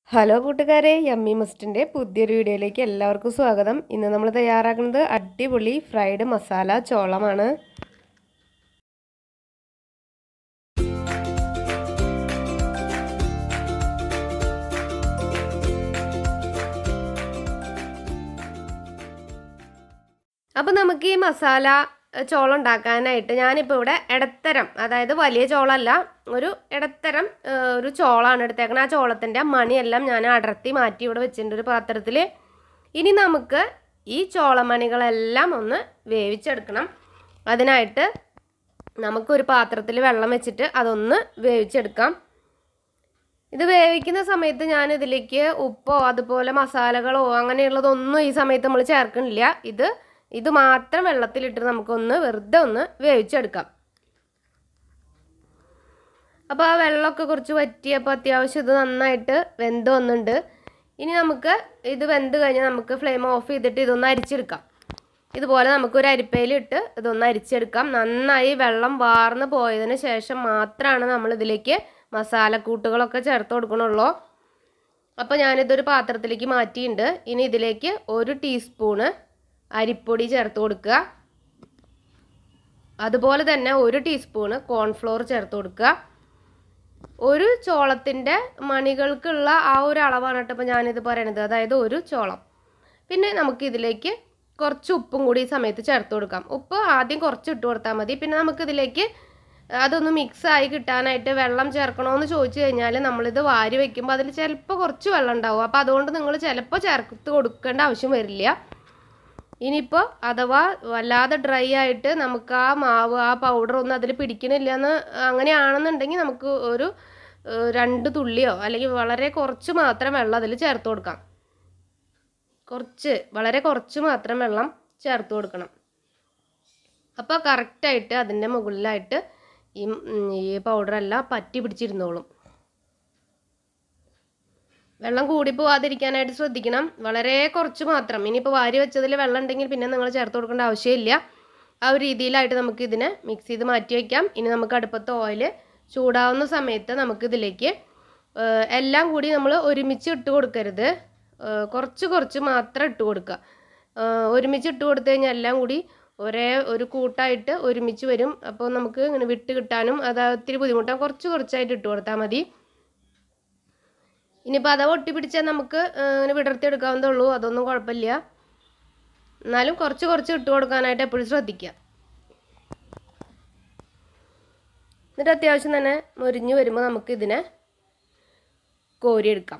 hello കൂട്ടുകാരെ yummy മസ്റ്റിൻ്റെ പുതിയൊരു വീഡിയോയിലേക്ക് എല്ലാവർക്കും സ്വാഗതം ഇന്ന് നമ്മൾ തയ്യാറാക്കുന്നത് അടിപൊളി ഫ്രൈഡ് മസാല ചോളമാണ് അപ്പോൾ നമുക്ക് ഈ മസാല ചോളം ഉണ്ടാക്കാനായിട്ട് ഞാനിപ്പോൾ ഇവിടെ ഇടത്തരം അതായത് വലിയ ചോളമല്ല ഒരു ഇടത്തരം ഏഹ്, ഒരു ചോളമാണ് എടുത്തേക്കുന്നത് ആ ചോളത്തിൻ്റെ മണിയെല്ലാം ഞാൻ അടർത്തി മാറ്റി ഇവിടെ വെച്ചിട്ടുണ്ട് ഒരു പാത്രത്തിൽ ഇനി നമുക്ക് ഈ ചോളമണികളെല്ലാം ഒന്ന് വേവിച്ചെടുക്കണം അതിനായിട്ട് നമുക്കൊരു പാത്രത്തിൽ വെള്ളം വെച്ചിട്ട് അതൊന്ന് വേവിച്ചെടുക്കാം ഇത് വേവിക്കുന്ന സമയത്ത് ഞാൻ ഇതിലേക്ക് ഉപ്പോ അതുപോലെ മസാലകളോ അങ്ങനെയുള്ളതൊന്നും ഈ സമയത്ത് നമ്മൾ ചേർക്കണില്ല ഇത് ഇത് മാത്രം വെള്ളത്തിലിട്ട് നമുക്കൊന്ന് വെറുതെ ഒന്ന് വേവിച്ചെടുക്കാം അപ്പോൾ ആ വെള്ളമൊക്കെ കുറച്ച് വറ്റിയപ്പോൾ അത്യാവശ്യം ഇത് നന്നായിട്ട് വെന്ത് വന്നിട്ടുണ്ട് ഇനി നമുക്ക് ഇത് വെന്ത് കഴിഞ്ഞാൽ നമുക്ക് ഫ്ലെയിം ഓഫ് ചെയ്തിട്ട് ഇതൊന്ന് അരിച്ചെടുക്കാം ഇതുപോലെ നമുക്കൊരു അരിപ്പയിലിട്ട് ഇതൊന്ന് അരിച്ചെടുക്കാം നന്നായി വെള്ളം വാർന്ന് പോയതിന് ശേഷം മാത്രമാണ് നമ്മൾ ഇതിലേക്ക് മസാലക്കൂട്ടുകളൊക്കെ ചേർത്ത് കൊടുക്കണുള്ളൂ അപ്പോൾ ഞാനിതൊരു പാത്രത്തിലേക്ക് മാറ്റിയിട്ടുണ്ട് ഇനി ഇതിലേക്ക് ഒരു ടീസ്പൂണ് അരിപ്പൊടി ചേർത്ത് കൊടുക്കുക അതുപോലെ തന്നെ ഒരു ടീസ്പൂണ് കോൺഫ്ലോർ ചേർത്ത് കൊടുക്കുക ഒരു ചോളത്തിൻ്റെ മണികൾക്കുള്ള ആ ഒരു അളവാണ് കേട്ടോ ഇപ്പോൾ ഞാനിത് പറയണത് അതായത് ഒരു ചോളം പിന്നെ നമുക്ക് ഇതിലേക്ക് കുറച്ച് ഉപ്പും കൂടി ഈ സമയത്ത് ചേർത്ത് കൊടുക്കാം ഉപ്പ് ആദ്യം കുറച്ച് ഇട്ട് കൊടുത്താൽ മതി പിന്നെ നമുക്കിതിലേക്ക് അതൊന്ന് മിക്സ് ആയി കിട്ടാനായിട്ട് വെള്ളം ചേർക്കണമെന്ന് ചോദിച്ചു കഴിഞ്ഞാൽ നമ്മളിത് വാരി വെക്കുമ്പോൾ അതിൽ ചിലപ്പോൾ കുറച്ച് വെള്ളം ഉണ്ടാവും അപ്പോൾ അതുകൊണ്ട് നിങ്ങൾ ചിലപ്പോൾ ചേർത്ത് കൊടുക്കേണ്ട ആവശ്യം വരില്ല ഇനിയിപ്പോൾ അഥവാ വല്ലാതെ ഡ്രൈ ആയിട്ട് നമുക്ക് ആ മാവ് ആ പൗഡർ ഒന്നും അതിൽ പിടിക്കണില്ല എന്ന് അങ്ങനെയാണെന്നുണ്ടെങ്കിൽ നമുക്ക് ഒരു ഏഹ്, രണ്ട് തുള്ളിയോ അല്ലെങ്കിൽ വളരെ കുറച്ച് മാത്രം വെള്ളം അതിൽ ചേർത്ത് കൊടുക്കാം കുറച്ച് വളരെ കുറച്ച് മാത്രം വെള്ളം ചേർത്ത് കൊടുക്കണം അപ്പോൾ കറക്റ്റായിട്ട് അതിൻ്റെ മുകളിലായിട്ട് ഈ ഉം, ഈ പൗഡറെല്ലാം പറ്റി പിടിച്ചിരുന്നോളും വെള്ളം കൂടി പോവാതിരിക്കാനായിട്ട് ശ്രദ്ധിക്കണം വളരെ കുറച്ച് മാത്രം ഇനിയിപ്പോൾ വാരി വെച്ചതിൽ വെള്ളം ഉണ്ടെങ്കിൽ പിന്നെ നിങ്ങൾ ചേർത്ത് കൊടുക്കേണ്ട ആവശ്യമില്ല ആ ഒരു രീതിയിലായിട്ട് നമുക്ക് ഇതിനെ മിക്സ് ചെയ്ത് മാറ്റി വയ്ക്കാം ഇനി നമുക്ക് അടുപ്പത്ത് ഓയിൽ ചൂടാവുന്ന സമയത്ത് നമുക്കിതിലേക്ക് ഏഹ്, എല്ലാം കൂടി നമ്മൾ ഒരുമിച്ച് ഇട്ട് കൊടുക്കരുത് ഏഹ്, കുറച്ച് കുറച്ച് മാത്രം ഇട്ട് കൊടുക്കുക ഏഹ്, ഒരുമിച്ച് ഇട്ട് കൊടുത്തു കഴിഞ്ഞാൽ എല്ലാം കൂടി ഒരേ ഒരു കൂട്ടായിട്ട് ഒരുമിച്ച് വരും അപ്പോൾ നമുക്ക് ഇങ്ങനെ വിട്ട് കിട്ടാനും അത് ഒത്തിരി ബുദ്ധിമുട്ടാണ് കുറച്ച് കുറച്ചായിട്ട് ഇട്ട് കൊടുത്താൽ മതി ഇനിയിപ്പോൾ അഥവാ ഒട്ടിപ്പിടിച്ചാൽ നമുക്ക് ഏഹ്, ഇങ്ങനെ വിടർത്തി എടുക്കാവുന്നതേ ഉള്ളൂ അതൊന്നും കുഴപ്പമില്ല എന്നാലും കുറച്ച് കുറച്ച് ഇട്ട് കൊടുക്കാനായിട്ട് എപ്പോഴും ശ്രദ്ധിക്കുക എന്നിട്ട് അത്യാവശ്യം തന്നെ മുരിഞ്ഞ് വരുമ്പോൾ നമുക്ക് ഇതിനെ കോരിയെടുക്കാം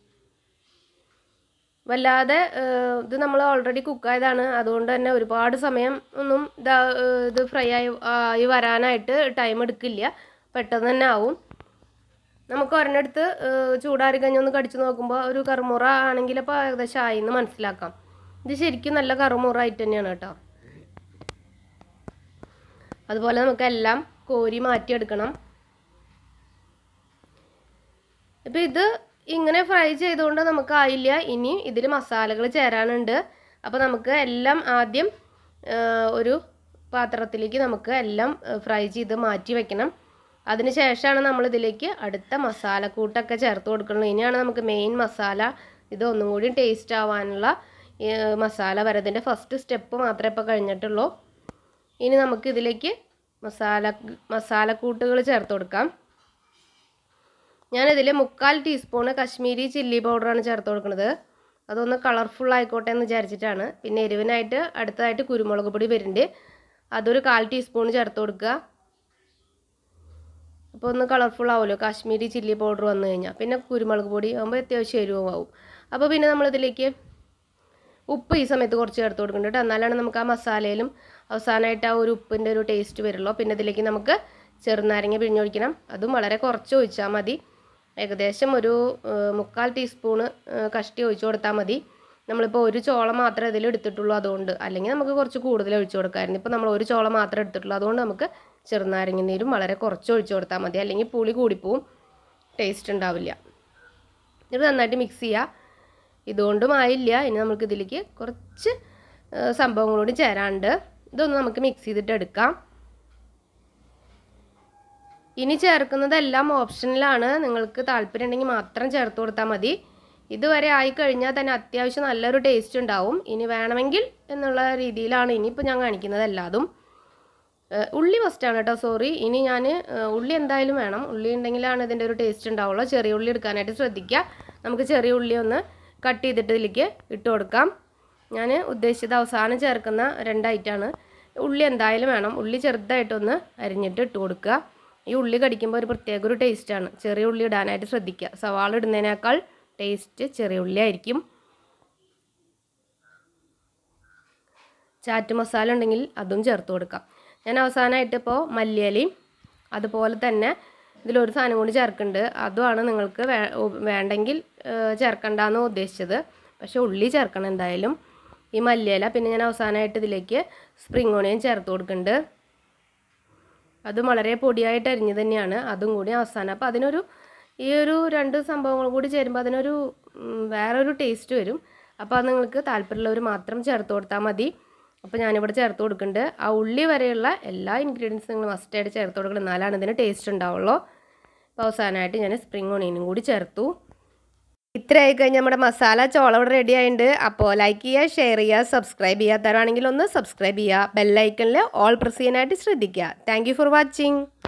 വല്ലാതെ ഏഹ്, ഇത് നമ്മൾ ഓൾറെഡി കുക്കായതാണ് അതുകൊണ്ട് തന്നെ ഒരുപാട് സമയം ഒന്നും ഇതാ ഏഹ്, ഇത് ഫ്രൈ ആയി ആയി വരാനായിട്ട് ടൈം എടുക്കില്ല പെട്ടെന്ന് തന്നെ ആവും നമുക്ക് ഒരെണ്ണെടുത്ത് ഏഹ്, ചൂടാറി കഴിഞ്ഞൊന്ന് കടിച്ചു നോക്കുമ്പോൾ ഒരു കറുമുറ ആണെങ്കിൽ അപ്പോൾ ഏകദേശം ആയി എന്ന് മനസ്സിലാക്കാം ഇത് ശരിക്കും നല്ല കറുമുറ ആയിട്ട് തന്നെയാണ് കേട്ടോ അതുപോലെ നമുക്ക് എല്ലാം കോരി മാറ്റിയെടുക്കണം ഇപ്പം ഇത് ഇങ്ങനെ ഫ്രൈ ചെയ്തുകൊണ്ട് നമുക്ക് ആയില്ല ഇനി ഇതിൽ മസാലകൾ ചേരാനുണ്ട് അപ്പോൾ നമുക്ക് എല്ലാം ആദ്യം ആ, ഒരു പാത്രത്തിലേക്ക് നമുക്ക് എല്ലാം ഫ്രൈ ചെയ്ത് മാറ്റി വെക്കണം അതിന് ശേഷമാണ് നമ്മൾ ഇതിലേക്ക് അടുത്ത മസാലക്കൂട്ടൊക്കെ ചേർത്ത് കൊടുക്കുന്നത് ഇനിയാണ് നമുക്ക് മെയിൻ മസാല ഇത് ഒന്നും കൂടി ടേസ്റ്റ് ആവാനുള്ള ഈ, മസാല വരതിൻ്റെ ഫസ്റ്റ് സ്റ്റെപ്പ് മാത്രമേ ഇപ്പോൾ കഴിഞ്ഞിട്ടുള്ളൂ ഇനി നമുക്ക് ഇതിലേക്ക് മസാല മസാലക്കൂട്ടുകൾ ചേർത്ത് കൊടുക്കാം ഞാനിതിൽ മുക്കാൽ ടീസ്പൂണ് കശ്മീരി ചില്ലി പൗഡറാണ് ചേർത്ത് കൊടുക്കുന്നത് അതൊന്ന് കളർഫുൾ ആയിക്കോട്ടെ എന്ന് വിചാരിച്ചിട്ടാണ് പിന്നെ എരിവിനായിട്ട് അടുത്തതായിട്ട് കുരുമുളക് പൊടി വരുന്നുണ്ട് അതൊരു കാൽ ടീസ്പൂൺ ചേർത്ത് കൊടുക്കുക അപ്പോൾ ഒന്ന് കളർഫുൾ ആവുമല്ലോ കാശ്മീരി ചില്ലി പൗഡർ വന്നു കഴിഞ്ഞാൽ പിന്നെ കുരുമുളക് പൊടി ആകുമ്പോൾ അത്യാവശ്യം എരിവും ആവും അപ്പോൾ പിന്നെ നമ്മളിതിലേക്ക് ഉപ്പ് ഈ സമയത്ത് കുറച്ച് ചേർത്ത് കൊടുക്കുന്നുണ്ട് കേട്ടോ എന്നാലാണ് നമുക്ക് ആ മസാലയിലും അവസാനമായിട്ട് ആ ഒരു ഉപ്പിൻ്റെ ഒരു ടേസ്റ്റ് വരുള്ളൂ പിന്നെ ഇതിലേക്ക് നമുക്ക് ചെറുനാരങ്ങ പിഴിഞ്ഞൊഴിക്കണം അതും വളരെ കുറച്ച് ഒഴിച്ചാൽ മതി ഏകദേശം ഒരു ഏഹ്, മുക്കാൽ ടീസ്പൂണ് ഏഹ്, കഷ്ടി ഒഴിച്ചു കൊടുത്താൽ മതി നമ്മളിപ്പോൾ ഒരു ചോളം മാത്രമേ ഇതിൽ എടുത്തിട്ടുള്ളൂ അതുകൊണ്ട് അല്ലെങ്കിൽ നമുക്ക് കുറച്ച് കൂടുതൽ ഒഴിച്ചു കൊടുക്കാമായിരുന്നു ഇപ്പോൾ നമ്മൾ ഒരു ചോളം മാത്രമേ എടുത്തിട്ടുള്ളൂ അതുകൊണ്ട് നമുക്ക് ചെറുനാരങ്ങ നീരും വളരെ കുറച്ച് ഒഴിച്ചു കൊടുത്താൽ മതി അല്ലെങ്കിൽ പുളി കൂടിപ്പോവും ടേസ്റ്റ് ഉണ്ടാവില്ല ഇത് നന്നായിട്ട് മിക്സ് ചെയ്യുക ഇതുകൊണ്ടും ആയില്ല ഇനി നമുക്ക് ഇതിലേക്ക് കുറച്ച് ഏഹ്, സംഭവങ്ങളോട് ചേരാണ്ട് ഇതൊന്ന് നമുക്ക് മിക്സ് ചെയ്തിട്ട് എടുക്കാം ഇനി ചേർക്കുന്നതെല്ലാം ഓപ്ഷനിലാണ് നിങ്ങൾക്ക് താല്പര്യം ഉണ്ടെങ്കിൽ മാത്രം ചേർത്ത് കൊടുത്താൽ മതി ഇതുവരെ ആയിക്കഴിഞ്ഞാൽ തന്നെ അത്യാവശ്യം നല്ലൊരു ടേസ്റ്റ് ഉണ്ടാവും ഇനി വേണമെങ്കിൽ എന്നുള്ള രീതിയിലാണ് ഇനിയിപ്പോൾ ഞാൻ കാണിക്കുന്നത് എല്ലാതും ഏഹ് ഉള്ളി ഫസ്റ്റാണ് കേട്ടോ സോറി ഇനി ഞാൻ ഉള്ളി എന്തായാലും വേണം ഉള്ളി ഉണ്ടെങ്കിലാണ് ഇതിൻ്റെ ഒരു ടേസ്റ്റ് ഉണ്ടാവുള്ളൂ ചെറിയ ഉള്ളി എടുക്കാനായിട്ട് ശ്രദ്ധിക്കുക നമുക്ക് ചെറിയ ഉള്ളി ഒന്ന് കട്ട് ചെയ്തിട്ട് ഇതിലേക്ക് ഇട്ട് കൊടുക്കാം ഞാൻ ഉദ്ദേശിച്ചത് അവസാനം ചേർക്കുന്ന രണ്ട് ഐറ്റമാണ് ഉള്ളി എന്തായാലും വേണം ഉള്ളി ചെറുതായിട്ടൊന്ന് അരിഞ്ഞിട്ട് ഇട്ട് കൊടുക്കുക ഈ ഉള്ളി കടിക്കുമ്പോൾ ഒരു പ്രത്യേക ഒരു ടേസ്റ്റാണ് ചെറിയ ഉള്ളി ഇടാനായിട്ട് ശ്രദ്ധിക്കുക സവാള ഇടുന്നതിനേക്കാൾ ടേസ്റ്റ് ചെറിയ ഉള്ളി ആയിരിക്കും ചാറ്റ് മസാല ഉണ്ടെങ്കിൽ അതും ചേർത്ത് കൊടുക്കാം ഞാൻ അവസാനമായിട്ട് ഇപ്പോൾ മല്ലിയിലയും അതുപോലെ തന്നെ ഇതിലൊരു സാധനം കൂടി ചേർക്കുന്നുണ്ട് അതുമാണ് നിങ്ങൾക്ക് വേ വേണ്ടെങ്കിൽ ഏഹ്, ചേർക്കണ്ടെന്ന് ഉദ്ദേശിച്ചത് പക്ഷേ ഉള്ളി ചേർക്കണം എന്തായാലും ഈ മല്ലിയില പിന്നെ ഞാൻ അവസാനമായിട്ട് ഇതിലേക്ക് സ്പ്രിംഗ് ഓണിയൻ ചേർത്ത് കൊടുക്കുന്നുണ്ട് അതും വളരെ പൊടിയായിട്ട് അരിഞ്ഞ് തന്നെയാണ് അതും കൂടി അവസാനം അപ്പോൾ അതിനൊരു ഈ ഒരു രണ്ട് സംഭവങ്ങൾ കൂടി ചേരുമ്പോൾ അതിനൊരു ഉം, വേറൊരു ടേസ്റ്റ് വരും അപ്പോൾ അത് നിങ്ങൾക്ക് താല്പര്യമുള്ളവർ മാത്രം ചേർത്ത് കൊടുത്താൽ മതി അപ്പോൾ ഞാനിവിടെ ചേർത്ത് കൊടുക്കുന്നുണ്ട് ആ ഉള്ളി വരെയുള്ള എല്ലാ ഇൻഗ്രീഡിയൻസും നിങ്ങൾ മസ്റ്റായിട്ട് ചേർത്ത് കൊടുക്കണം എന്നാലാണ് ഇതിന് ടേസ്റ്റ് ഉണ്ടാവുള്ളൂ അപ്പോൾ അവസാനമായിട്ട് ഞാൻ സ്പ്രിംഗ് ഓണിയനും കൂടി ചേർത്തു ഇത്രയായി കഴിഞ്ഞാൽ നമ്മുടെ മസാല ചോളം ഇവിടെ റെഡി ആയിട്ടുണ്ട് അപ്പോൾ ലൈക്ക് ചെയ്യുക ഷെയർ ചെയ്യുക സബ്സ്ക്രൈബ് ചെയ്യാത്തവരാണെങ്കിൽ ഒന്ന് സബ്സ്ക്രൈബ് ചെയ്യുക ബെല്ലൈക്കണിൽ ഓൾ പ്രസ് ചെയ്യാനായിട്ട് ശ്രദ്ധിക്കുക താങ്ക് ഫോർ വാച്ചിങ്